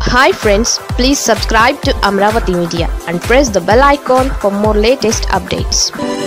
hi friends please subscribe to Amaravati media and press the bell icon for more latest updates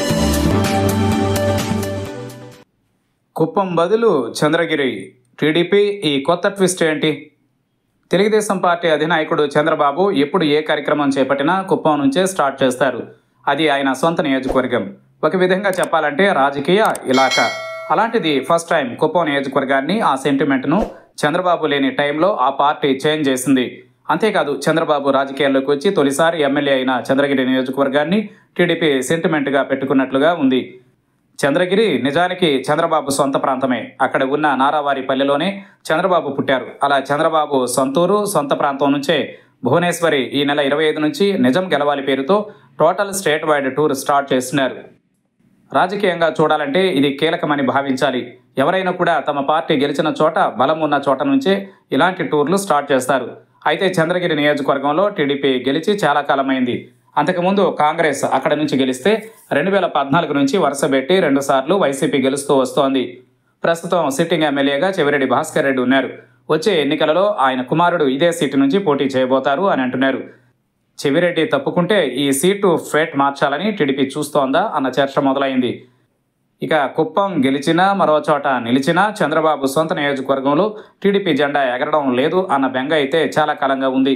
Kuppam బదులు Chandragiri TDP ఈ కొత్త twist ఏంటి Telugu Desam party అధినాయకుడు చంద్రబాబు ఎప్పుడు ఏ కార్యక్రమం చేపట్టినా కుప్పం నుంచే స్టార్ట్ చేస్తారు అది ఆయన సొంత నియోజకవర్గం ఒక విధంగా చెప్పాలంటే రాజకీయ ఇలాక అలాంటిది ఫస్ట్ టైం కుప్పం నియోజకవర్గాన్ని ఆ సెంటిమెంట్ను చంద్రబాబు లేని టైంలో ఆ పార్టీ చేంజ్ చేసింది అంతేకాదు చంద్రబాబు రాజకీయాల్లోకి వచ్చి తొలిసారి ఎమ్మెల్యే అయిన చంద్రగిరి నియోజకవర్గాన్ని టీడీపీ సెంటిమెంట్గా పెట్టుకున్నట్లుగా ఉంది చంద్రగిరి నిజానికి చంద్రబాబు సొంత ప్రాంతమే అక్కడ ఉన్న నారావారి పల్లెలోనే చంద్రబాబు పుట్టారు అలా చంద్రబాబు సొంతూరు సొంత ప్రాంతం నుంచే భువనేశ్వరి ఈ నెల ఇరవై ఐదు నుంచి నిజం గెలవాలి పేరుతో total state wide tour start చేస్తున్నారు రాజకీయంగా చూడాలంటే ఇది కీలకమని భావించాలి ఎవరైనా కూడా తమ పార్టీ గెలిచిన చోట బలం ఉన్న చోట నుంచే ఇలాంటి టూర్లు స్టార్ట్ చేస్తారు అయితే చంద్రగిరి నియోజకవర్గంలో టీడీపీ గెలిచి చాలా కాలమైంది అంతకుముందు కాంగ్రెస్ అక్కడ నుంచి గెలిస్తే రెండు వేల పద్నాలుగు నుంచి వరుస పెట్టి రెండుసార్లు వైసీపీ గెలుస్తూ వస్తోంది ప్రస్తుతం సిట్టింగ్ ఎమ్మెల్యేగా చెవిరెడ్డి భాస్కర్ రెడ్డి ఉన్నారు వచ్చే ఎన్నికలలో ఆయన కుమారుడు ఇదే సీటు నుంచి పోటీ చేయబోతారు అని అంటున్నారు చెవిరెడ్డి తప్పుకుంటే ఈ సీటు ఫేట్ మార్చాలని టీడీపీ చూస్తోందా అన్న చర్చ మొదలైంది ఇక కుప్పం గెలిచినా మరో చోట నిలిచినా చంద్రబాబు సొంత నియోజకవర్గంలో టీడీపీ జెండా ఎగరడం లేదు అన్న బెంగ అయితే చాలా కాలంగా ఉంది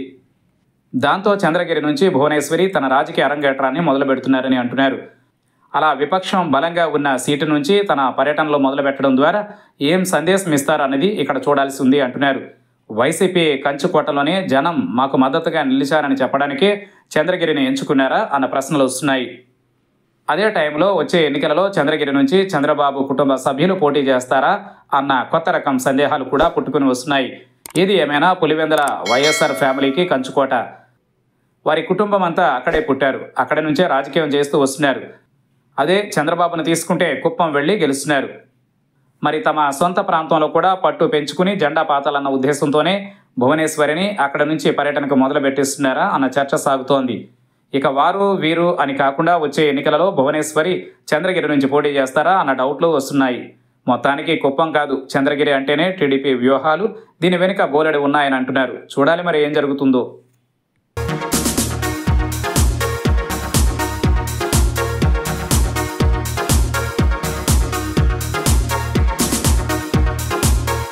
దాంతో చంద్రగిరి నుంచి భువనేశ్వరి తన రాజకీయ అరంగేట్రాన్ని మొదలు పెడుతున్నారని అంటున్నారు అలా విపక్షం బలంగా ఉన్న సీటు నుంచి తన పర్యటనలో మొదలుపెట్టడం ద్వారా ఏం సందేశం ఇస్తారనేది ఇక్కడ చూడాల్సి ఉంది అంటున్నారు వైసీపీ కంచుకోటలోనే జనం మాకు మద్దతుగా నిలిచారని చెప్పడానికే చంద్రగిరిని ఎంచుకున్నారా అన్న ప్రశ్నలు వస్తున్నాయి అదే టైంలో వచ్చే ఎన్నికలలో చంద్రగిరి నుంచి చంద్రబాబు కుటుంబ సభ్యులు పోటీ చేస్తారా అన్న కొత్త రకం సందేహాలు కూడా పుట్టుకుని వస్తున్నాయి ఏది ఏమైనా పులివెందుల వైఎస్ఆర్ ఫ్యామిలీకి కంచుకోట వారి కుటుంబం అంతా అక్కడే పుట్టారు అక్కడి నుంచే రాజకీయం చేస్తూ వస్తున్నారు అదే చంద్రబాబును తీసుకుంటే కుప్పం వెళ్ళి గెలుస్తున్నారు మరి తమ సొంత ప్రాంతంలో కూడా పట్టు పెంచుకుని జెండా పాతాలన్న ఉద్దేశంతోనే భువనేశ్వరిని అక్కడ నుంచి పర్యటనకు మొదలు పెట్టిస్తున్నారా అన్న చర్చ సాగుతోంది ఇక వారు వీరు అని కాకుండా వచ్చే ఎన్నికలలో భువనేశ్వరి చంద్రగిరి నుంచి పోటీ చేస్తారా అన్న డౌట్లు వస్తున్నాయి మొత్తానికి కుప్పం కాదు చంద్రగిరి అంటేనే టీడీపీ వ్యూహాలు దీని వెనుక బోలెడు ఉన్నాయని అంటున్నారు చూడాలి మరి ఏం జరుగుతుందో